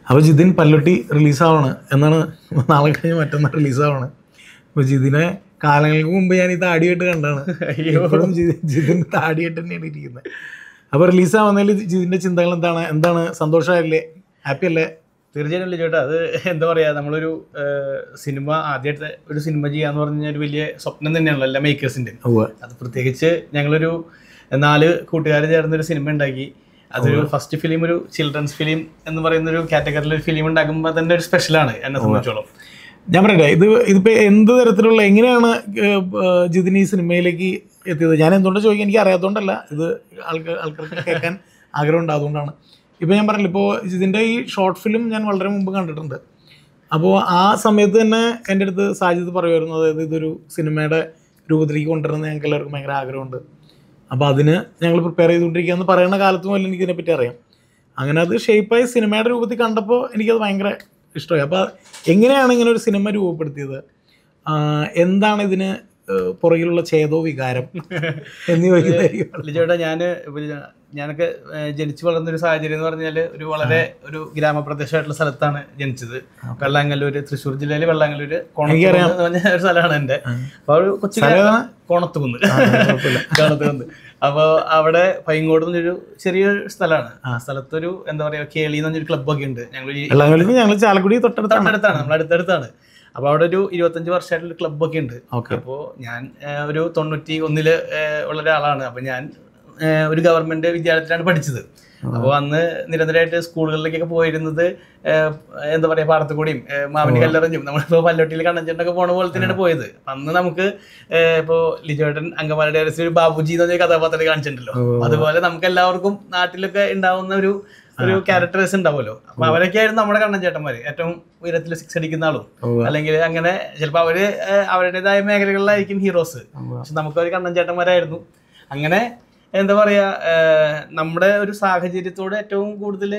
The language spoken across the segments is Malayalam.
അപ്പോൾ ജിതിൻ പല്ലൊട്ടി റിലീസാവാണ് എന്നാണ് നാളെ കഴിഞ്ഞ് മറ്റന്നാൾ റിലീസാവാണ് അപ്പോൾ ജിതിനെ കാലങ്ങൾക്ക് മുമ്പ് ഞാൻ ഈ താടിയായിട്ട് കണ്ടാണ് ഇപ്പോഴും ജി- ജിതിൻ താടിയായിട്ട് തന്നെയാണ് ഇരിക്കുന്നത് അപ്പോൾ റിലീസാവുന്നതിൽ ജിതിൻ്റെ ചിന്തകൾ എന്താണ് എന്താണ് സന്തോഷമായില്ലേ ഹാപ്പി അല്ലേ തീർച്ചയായിട്ടും ലിജോട്ടാ അത് എന്താ പറയാ നമ്മളൊരു ഏഹ്, സിനിമ ആദ്യമായിട്ട് ഒരു സിനിമ ചെയ്യാന്ന് പറഞ്ഞ ഒരു വലിയ സ്വപ്നം തന്നെയാണല്ലോ എല്ലാ മേക്കേഴ്സിന്റെ ഉവ്വ് അത് പ്രത്യേകിച്ച് ഞങ്ങളൊരു നാല് കൂട്ടുകാർ ചേർന്നൊരു സിനിമ ഉണ്ടാക്കി അതൊരു ഫസ്റ്റ് ഫിലിം ഒരു ചിൽഡ്രൻസ് ഫിലിം എന്ന് പറയുന്ന ഒരു കാറ്റഗറിയിൽ ഒരു ഫിലിം ഉണ്ടാക്കുമ്പോൾ തന്നെ ഒരു സ്പെഷ്യലാണ് എന്നെ സംബന്ധിച്ചോളം ഞാൻ പറയട്ടെ ഇത് ഇതിപ്പോൾ എന്ത് തരത്തിലുള്ള എങ്ങനെയാണ് ഏഹ്, ഏഹ്, ജിതിൻ ഈ സിനിമയിലേക്ക് എത്തിയത് ഞാൻ എന്തുകൊണ്ട് ചോദിക്കാൻ എനിക്ക് അറിയാത്തതുകൊണ്ടല്ല ഇത് ആൾക്കാർ ആൾക്കാർക്ക് കേൾക്കാൻ ആഗ്രഹമുണ്ട് അതുകൊണ്ടാണ് ഇപ്പോൾ ഞാൻ പറഞ്ഞില്ല ഇപ്പോൾ ഇതിൻ്റെ ഈ ഷോർട്ട് ഫിലിം ഞാൻ വളരെ മുമ്പ് കണ്ടിട്ടുണ്ട് അപ്പോൾ ആ സമയത്ത് തന്നെ എൻ്റെ അടുത്ത് സാജിദ് പറയുമായിരുന്നു അതായത് ഇതൊരു സിനിമയുടെ രൂപത്തിലേക്ക് കൊണ്ടുവരുന്നത് ഞങ്ങൾക്ക് എല്ലാവർക്കും ഭയങ്കര ആഗ്രഹമുണ്ട് അപ്പോൾ അതിന് ഞങ്ങൾ പ്രിപ്പയർ ചെയ്തുകൊണ്ടിരിക്കുക എന്ന് പറയുന്ന കാലത്ത് മുതൽ എനിക്ക് ഇതിനെപ്പറ്റി അറിയാം അങ്ങനെ അത് ഷേപ്പായി സിനിമയുടെ രൂപത്തിൽ കണ്ടപ്പോൾ എനിക്കത് ഭയങ്കര ഇഷ്ടമായി അപ്പോൾ എങ്ങനെയാണ് ഇങ്ങനെ ഒരു സിനിമ രൂപപ്പെടുത്തിയത് ആ, എന്താണ് ഇതിന് ഏഹ്, പുറകിലുള്ള ഛേദോ വികാരം എന്ന് ചോദിക്കുന്ന കാര്യമാണ്. ലിജോട്ടാ ഞാൻ ഞാനൊക്കെ ഏഹ്, ജനിച്ചു വളർന്ന ഒരു സാഹചര്യം എന്ന് പറഞ്ഞാൽ ഒരു വളരെ ഒരു ഗ്രാമപ്രദേശമായിട്ടുള്ള സ്ഥലത്താണ് ജനിച്ചത് വെള്ളാങ്കല്ലൂര് തൃശ്ശൂർ ജില്ലയിലെ വെള്ളാങ്കല്ലൂര് കോണത്തൂർ എന്ന് പറഞ്ഞ ഒരു സ്ഥലമാണ് എൻ്റെ അപ്പോൾ ഒരു കൊച്ചു സ്ഥലം കോണത്തുകുന്ന് കോണത്തുകുന്ന് അപ്പോൾ അവിടെ പൈങ്ങോട് എന്നൊരു ചെറിയൊരു സ്ഥലമാണ് ആ സ്ഥലത്തൊരു എന്താ പറയാ കേളി എന്ന് പറഞ്ഞൊരു ക്ലബ്ബൊക്കെ ഉണ്ട് ഞങ്ങൾ ഈ വെള്ളാങ്കല്ലിൽ ഞങ്ങൾ ചാലക്കുടി തൊട്ടടുത്താണ് തൊട്ടടുത്താണ് നമ്മൾ അടുത്തടുത്താണ് അപ്പോൾ അവിടെ ഒരു ഇരുപത്തഞ്ച് വർഷമായിട്ടുള്ള ക്ലബ്ബൊക്കെ ഉണ്ട് ഓക്കെ അപ്പോൾ ഞാൻ ഏഹ്, ഒരു തൊണ്ണൂറ്റി ഒന്നില് ഏഹ്, ഉള്ള ഒരാളാണ് അപ്പോൾ ഞാൻ ഏഹ്, ഒരു ഗവൺമെന്റ് വിദ്യാലയത്തിലാണ് പഠിച്ചത് അപ്പോൾ അന്ന് നിരന്തരമായിട്ട് സ്കൂളുകളിലേക്കൊക്കെ പോയിരുന്നത് ഏഹ്, എന്താ പറയുക പാടത്തുകൂടിയും ഏഹ്, മാവിന് കല്ലെറിഞ്ഞും നമ്മളിപ്പോൾ പല്ലോട്ടിയിൽ കണ്ണഞ്ചേട്ടനൊക്കെ പോണ പോലെ തന്നെയാണ് പോയത് അപ്പം അന്ന് നമുക്ക് ഏഹ്, ഇപ്പോൾ ലിജോട്ടൻ അങ്കമാലി ഡയറക്ടർ ഒരു ബാബുജി എന്ന് പറഞ്ഞ കഥാപാത്രത്തെ കാണിച്ചിട്ടുണ്ടല്ലോ അപ്പൊ അതുപോലെ നമുക്ക് എല്ലാവർക്കും നാട്ടിലൊക്കെ ഉണ്ടാവുന്ന ഒരു ഒരു ക്യാരക്ടേഴ്സ് ഉണ്ടാവുമല്ലോ അപ്പൊ അവരൊക്കെ ആയിരുന്നു നമ്മുടെ കണ്ണഞ്ചേട്ടന്മാര് ഏറ്റവും ഉയരത്തിൽ സിക്സ് അടിക്കുന്ന ആളും അല്ലെങ്കിൽ അങ്ങനെ ചിലപ്പോൾ അവര് ഏഹ്, അവരുടേതായ മേഖലകളിലായിരിക്കും ഹീറോസ് പക്ഷെ നമുക്ക് ഒരു കണ്ണൻ ചേട്ടന്മാരായിരുന്നു അങ്ങനെ എന്താ പറയാ ഏഹ്, നമ്മുടെ ഒരു സാഹചര്യത്തോട് ഏറ്റവും കൂടുതൽ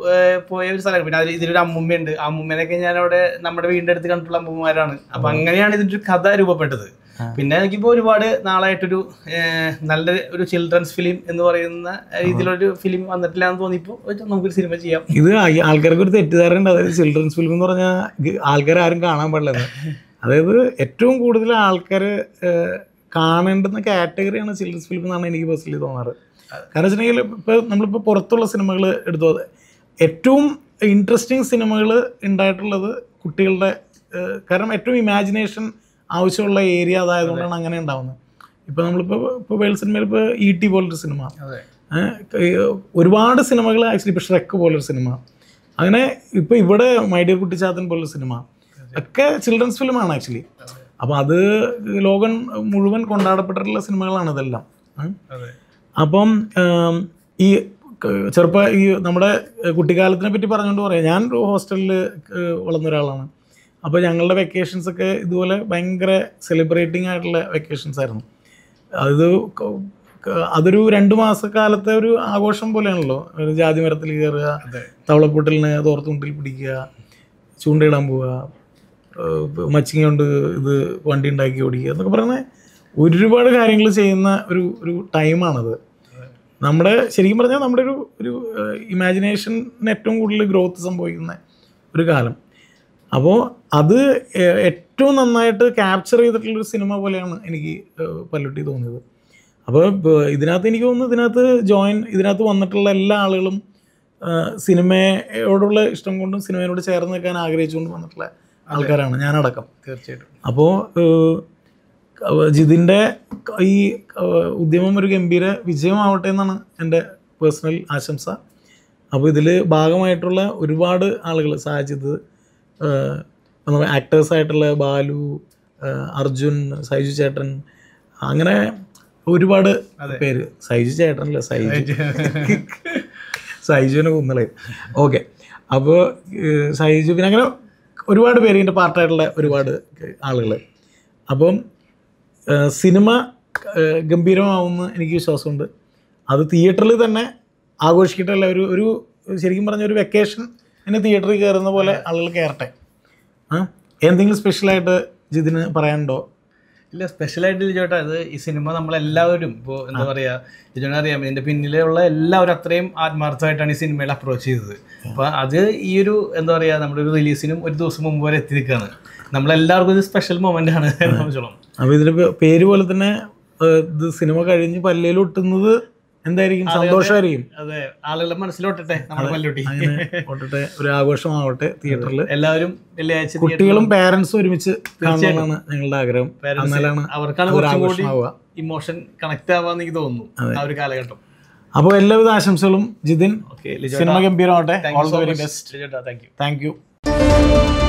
പോയ ഒരു സ്ഥലമാണ് പിന്നെ അതിൽ ഇതിലൊരു അമ്മുമ്മയുണ്ട് ആ അമ്മുമ്മേനൊക്കെ ഞാൻ അവിടെ നമ്മുടെ വീടിന്റെ അടുത്ത് കണ്ടിട്ടുള്ള അമ്മുമ്മമാരാണ് അപ്പൊ അങ്ങനെയാണ് ഇതിന്റെ ഒരു കഥ രൂപപ്പെട്ടത് പിന്നെ എനിക്കിപ്പോ ഒരുപാട് നാളായിട്ടൊരു ഏഹ്, നല്ല ഒരു ചിൽഡ്രൻസ് ഫിലിം എന്ന് പറയുന്ന രീതിയിലൊരു ഫിലിം വന്നിട്ടില്ല എന്ന് തോന്നിയപ്പോൾ നമുക്കൊരു സിനിമ ചെയ്യാം ഇത് ഈ ആൾക്കാർക്ക് ഒരു തെറ്റിദ്ധാരണ ഉണ്ട് അതായത് ചിൽഡ്രൻസ് ഫിലിം എന്ന് പറഞ്ഞാൽ ആൾക്കാർ ആരും കാണാൻ പാടില്ലെന്ന് അതായത് ഏറ്റവും കൂടുതൽ ആൾക്കാർ കാണേണ്ടുന്ന കാറ്റഗറിയാണ് ചിൽഡ്രൻസ് ഫിലിം എന്നാണ് എനിക്ക് പേഴ്സണലി തോന്നാറ് കാരണം വെച്ചിട്ടുണ്ടെങ്കിൽ ഇപ്പോൾ നമ്മളിപ്പോൾ പുറത്തുള്ള സിനിമകൾ എടുത്തു ഏറ്റവും ഇൻട്രസ്റ്റിംഗ് സിനിമകൾ ഉണ്ടായിട്ടുള്ളത് കുട്ടികളുടെ ഏഹ്, കാരണം ഏറ്റവും ഇമാജിനേഷൻ ആവശ്യമുള്ള ഏരിയ അതായതുകൊണ്ടാണ് അങ്ങനെ ഉണ്ടാവുന്നത് ഇപ്പോൾ നമ്മളിപ്പോൾ ഇപ്പോൾ വേൾഡ് സിനിമയിൽ ഇപ്പോൾ ഇ ടി പോലൊരു സിനിമ അതെ ഏഹ് ഈ ഒരുപാട് സിനിമകൾ ആക്ച്വലി ഇപ്പോൾ ഷ്രെക്ക് പോലൊരു സിനിമ അങ്ങനെ ഇപ്പോൾ ഇവിടെ മൈഡിയർ കുട്ടിച്ചാത്തൻ പോലൊരു സിനിമ ഒക്കെ ചിൽഡ്രൻസ് ഫിലിമാണ് ആക്ച്വലി അപ്പോൾ അത് ലോകം മുഴുവൻ കൊണ്ടാടപ്പെട്ടിട്ടുള്ള സിനിമകളാണ് ഇതെല്ലാം ഏഹ്. അതെ അപ്പം ആം, ഈ ക- ചെറുപ്പ ഈ നമ്മുടെ കുട്ടിക്കാലത്തിനെ പറ്റി പറഞ്ഞുകൊണ്ട് പറയാം ഞാൻ ഒരു ഹോസ്റ്റലിൽ വളർന്ന ഒരാളാണ് അപ്പോൾ ഞങ്ങളുടെ വെക്കേഷൻസ് ഒക്കെ ഇതുപോലെ ഭയങ്കര സെലിബ്രേറ്റിംഗ് ആയിട്ടുള്ള വെക്കേഷൻസ് ആയിരുന്നു അത് ക- ക- അതൊരു രണ്ട് മാസക്കാലത്തെ ഒരു ആഘോഷം പോലെയാണല്ലോ ഒരു ജാതി മരത്തിൽ കയറുക അതെ തവളപ്പൊട്ടലിന് തോർത്തുണ്ടിൽ പിടിക്കുക ചൂണ്ടയിടാൻ പോവുക ഏഹ് മച്ചിങ്ങ കൊണ്ട് ഇത് വണ്ടി ഉണ്ടാക്കി ഓടിക്കുക എന്നൊക്കെ പറയുന്ന ഒരുപാട് കാര്യങ്ങൾ ചെയ്യുന്ന ഒരു ഒരു ടൈമാണത് നമ്മുടെ ശരിക്കും പറഞ്ഞാൽ നമ്മുടെ ഒരു ഒരു ഇമാജിനേഷന് ഏറ്റവും കൂടുതൽ ഗ്രോത്ത് സംഭവിക്കുന്ന ഒരു കാലം അപ്പോൾ അത് ഏഹ് ഏറ്റവും നന്നായിട്ട് ക്യാപ്ചർ ചെയ്തിട്ടുള്ളൊരു സിനിമ പോലെയാണ് എനിക്ക് ഏഹ് പല്ലുട്ടി തോന്നിയത് അപ്പോൾ ഇതിനകത്ത് എനിക്ക് തോന്നുന്നു ഇതിനകത്ത് ജോയിൻ ഇതിനകത്ത് വന്നിട്ടുള്ള എല്ലാ ആളുകളും ഏഹ് സിനിമയോടുള്ള ഇഷ്ടം കൊണ്ടും സിനിമയോട് ചേർന്ന് നിൽക്കാൻ ആഗ്രഹിച്ചുകൊണ്ടും വന്നിട്ടുള്ള ആൾക്കാരാണ് ഞാനടക്കം തീർച്ചയായിട്ടും അപ്പോൾ ജിതിൻ്റെ ഈ ഏഹ്, ഉദ്യമം ഒരു ഗംഭീര വിജയമാവട്ടെ എന്നാണ് എൻ്റെ പേഴ്സണൽ ആശംസ അപ്പോൾ ഇതിൽ ഭാഗമായിട്ടുള്ള ഒരുപാട് ആളുകൾ സാജിദ് ആക്ടേഴ്സായിട്ടുള്ള ബാലു ഏഹ്, അർജുൻ സൈജു ചേട്ടൻ അങ്ങനെ ഒരുപാട് പേര് സൈജു ചേട്ടനല്ല സൈജു സൈജുവിനെ കുന്നളെ ഓക്കെ അപ്പോൾ സൈജു പിന്നെ അങ്ങനെ ഒരുപാട് പേര് ഇതിൻ്റെ പാർട്ടായിട്ടുള്ള ഒരുപാട് ആളുകൾ അപ്പം ഏഹ് സിനിമ ഏഹ് ഗംഭീരമാവുമെന്ന് എനിക്ക് വിശ്വാസമുണ്ട് അത് തിയേറ്ററിൽ തന്നെ ആഘോഷിക്കട്ടല്ല ഒരു ഒരു ശരിക്കും പറഞ്ഞ ഒരു വെക്കേഷൻ എന്നെ തിയേറ്ററിൽ കയറുന്ന പോലെ ആളുകൾ കയറട്ടെ ആ എന്തെങ്കിലും സ്പെഷ്യലായിട്ട് ജിതിന് പറയാനുണ്ടോ ഇല്ല സ്പെഷ്യലായിട്ട് ലിജോട്ടാ ഇത് ഈ സിനിമ നമ്മളെല്ലാവരും ഇപ്പോൾ എന്താ പറയാ ലിജോനെ അറിയാം ഇതിന്റെ പിന്നിലുള്ള എല്ലാവരും അത്രയും ആത്മാർത്ഥമായിട്ടാണ് ഈ സിനിമയിൽ അപ്രോച്ച് ചെയ്തത് അപ്പൊ അത് ഈ ഒരു എന്താ പറയാ നമ്മുടെ ഒരു റിലീസിനും ഒരു ദിവസം മുമ്പ് വരെ എത്തി നിൽക്കുകയാണ് നമ്മളെല്ലാവർക്കും ഇത് സ്പെഷ്യൽ മൊമെന്റ് ആണ് സംബന്ധിച്ചോളം അപ്പോൾ ഇതിന്റെ പേ- പേര് പോലെ തന്നെ ഏഹ്, ഇത് സിനിമ കഴിഞ്ഞ് പല്ലേൽ ഒട്ടുന്നത് എന്തായിരിക്കും സന്തോഷമായിരിക്കും അതെ ആളുകളുടെ മനസ്സിലോട്ടെ നമ്മുടെ പല്ലുട്ടി അങ്ങനെ ഒട്ടട്ടെ ഒരു ആഘോഷമാവട്ടെ തിയേറ്ററിൽ എല്ലാവരും വെള്ളിയാഴ്ച കുട്ടികളും പാരന്റ്സും ഒരുമിച്ച് കാണണമെന്നാണ് ഞങ്ങളുടെ ആഗ്രഹം Parents എന്നാലാണ് അവർക്കാണ് അതൊരു കുറച്ചും കൂടി ആഘോഷമാവുക ഇമോഷൻ കണക്ട് ആവാന്ന് എനിക്ക് തോന്നുന്നു ആ ഒരു കാലഘട്ടം അപ്പോൾ എല്ലാവിധ ആശംസകളും ജിതിൻ ഓക്കെ സിനിമ ഗംഭീരമാവട്ടെ thank all you the so very much best ലിജോട്ടാ താങ്ക് യു താങ്ക് യു